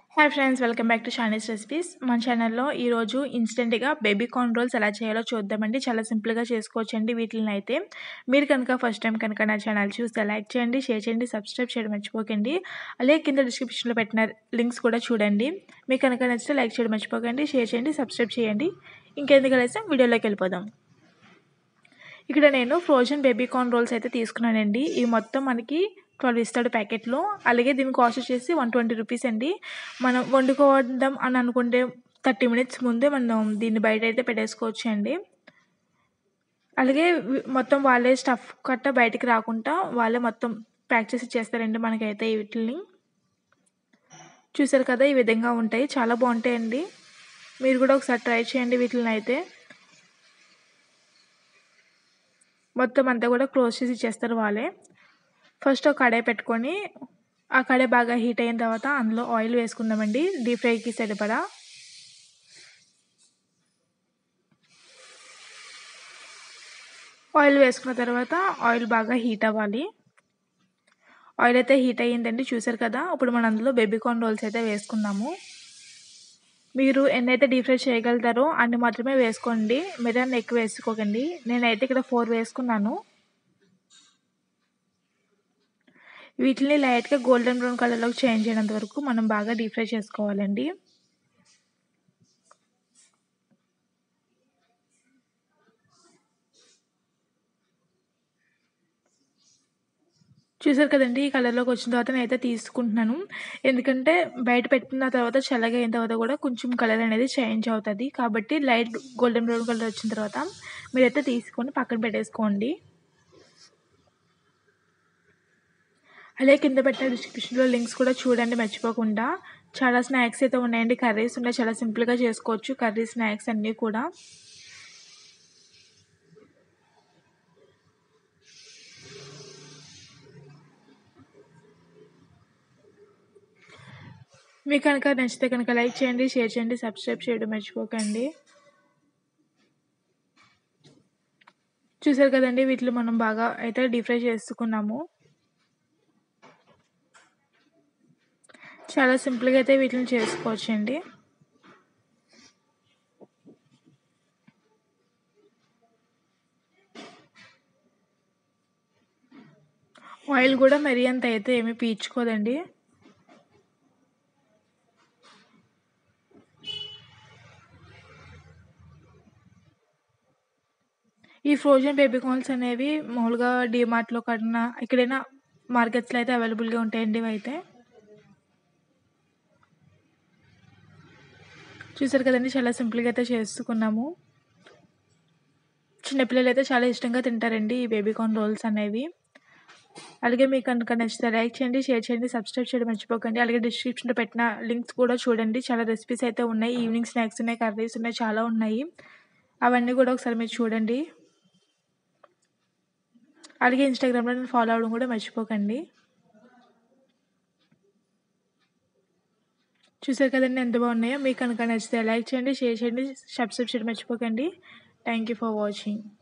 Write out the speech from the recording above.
hi friends welcome back to Shani's recipes మన ఛానల్లో ఈరోజు ఇన్స్టెంట్గా బేబీ కార్న్ రోల్స్ ఎలా చేయాలో చూద్దామండి చాలా సింపుల్గా చేసుకోవచ్చండి వీటిని అయితే మీరు కనుక ఫస్ట్ టైం కనుక నా ఛానల్ చూస్తే లైక్ చేయండి షేర్ చేయండి సబ్స్క్రైబ్ చేయడం మర్చిపోకండి అలాగే కింద డిస్క్రిప్షన్లో పెట్టిన లింక్స్ కూడా చూడండి మీకు కనుక నచ్చితే లైక్ చేయడం మర్చిపోకండి షేర్ చేయండి సబ్స్క్రైబ్ చేయండి ఇంకెందుకు కలిసి వీడియోలోకి వెళ్ళిపోదాం ఇక్కడ నేను ఫ్రోజన్ బేబీ కార్న్ రోల్స్ అయితే తీసుకున్నానండి ఇవి మొత్తం మనకి ట్వెల్వ్ ఇస్తాడు ప్యాకెట్లో అలాగే దీని కాస్ట్ వచ్చేసి వన్ ట్వంటీ రూపీస్ అండి మనం వండుకోవడం అని అనుకుంటే థర్టీ మినిట్స్ ముందే మనం దీన్ని బయట అయితే పెట్టేసుకోవచ్చు అండి అలాగే మొత్తం వాళ్ళే స్టఫ్ కట్ట బయటికి రాకుండా వాళ్ళే మొత్తం ప్యాక్ చేసి ఇచ్చేస్తారండి మనకైతే వీటిని చూసారు కదా ఈ విధంగా ఉంటాయి చాలా బాగుంటాయండి మీరు కూడా ఒకసారి ట్రై చేయండి వీటిని అయితే మొత్తం అంతా కూడా క్లోజ్ చేసి ఇచ్చేస్తారు వాళ్ళే ఫస్ట్ ఒక కడాయి పెట్టుకొని ఆ కడాయి బాగా హీట్ అయిన తర్వాత అందులో ఆయిల్ వేసుకుందామండి డీప్ ఫ్రైకి సరిపడా ఆయిల్ వేసుకున్న తర్వాత ఆయిల్ బాగా హీట్ అవ్వాలి ఆయిల్ అయితే హీట్ అయ్యిందండి చూసారు కదా ఇప్పుడు మనం అందులో బేబీ కార్న్ రోల్స్ అయితే వేసుకుందాము మీరు ఎన్నైతే డీప్ ఫ్రై చేయగలుగుతారో అన్ని మాత్రమే వేసుకోండి మీరు ఎక్కువ వేసుకోకండి నేనైతే ఇక్కడ ఫోర్ వేసుకున్నాను వీటిని లైట్గా గోల్డెన్ బ్రౌన్ కలర్లోకి చేంజ్ అయినంత వరకు మనం బాగా డీప్ ఫ్రై చేసుకోవాలండి చూసారు కదండి ఈ కలర్లోకి వచ్చిన తర్వాత నేనైతే తీసుకుంటున్నాను ఎందుకంటే బయట పెట్టిన తర్వాత చల్లగా అయిన తర్వాత కూడా కొంచెం కలర్ అనేది చేంజ్ అవుతుంది కాబట్టి లైట్ గోల్డెన్ బ్రౌన్ కలర్ వచ్చిన తర్వాత మీరైతే తీసుకొని పక్కన పెట్టేసుకోండి అలాగే కింద పెట్టిన డిస్క్రిప్షన్లో లింక్స్ కూడా చూడండి మర్చిపోకుండా చాలా స్నాక్స్ అయితే ఉన్నాయండి కర్రీస్ ఉన్నాయి చాలా సింపుల్గా చేసుకోవచ్చు కర్రీ స్నాక్స్ అన్నీ కూడా మీకు కనుక నచ్చితే కనుక లైక్ చేయండి షేర్ చేయండి సబ్స్క్రైబ్ చేయడం మర్చిపోకండి చూసారు కదండి వీటిలో మనం బాగా అయితే డీప్ ఫ్రై చేసుకున్నాము చాలా సింపుల్గా అయితే వీటిని చేసుకోవచ్చండి ఆయిల్ కూడా మరీ అంత అయితే ఏమీ పీల్చుకోదండి ఈ ఫ్రోజన్ బేబీ కార్న్స్ అనేవి మామూలుగా డిమార్ట్లో కన్నా ఎక్కడైనా మార్కెట్స్లో అయితే అవైలబుల్గా ఉంటాయండి ఇవి అయితే చూసారు కదండి చాలా సింపుల్గా అయితే చేసుకున్నాము చిన్నపిల్లలు అయితే చాలా ఇష్టంగా తింటారండి ఈ బేబీ కార్న్ రోల్స్ అనేవి అలాగే మీకు కనుక నచ్చితే లైక్ చేయండి షేర్ చేయండి సబ్స్క్రైబ్ చేయడం మర్చిపోకండి అలాగే డిస్క్రిప్షన్లో పెట్టిన లింక్స్ కూడా చూడండి చాలా రెసిపీస్ అయితే ఉన్నాయి ఈవినింగ్ స్నాక్స్ ఉన్నాయి కర్రీస్ ఉన్నాయి చాలా ఉన్నాయి అవన్నీ కూడా ఒకసారి మీరు చూడండి అలాగే ఇన్స్టాగ్రామ్లో నేను ఫాలో అవ్వడం కూడా మర్చిపోకండి చూసారు కదండి ఎంత బాగున్నాయో మీకు కనుక నచ్చితే లైక్ చేయండి షేర్ చేయండి సబ్స్క్రైబ్ చేయడం మర్చిపోకండి థ్యాంక్ యూ ఫర్ వాచింగ్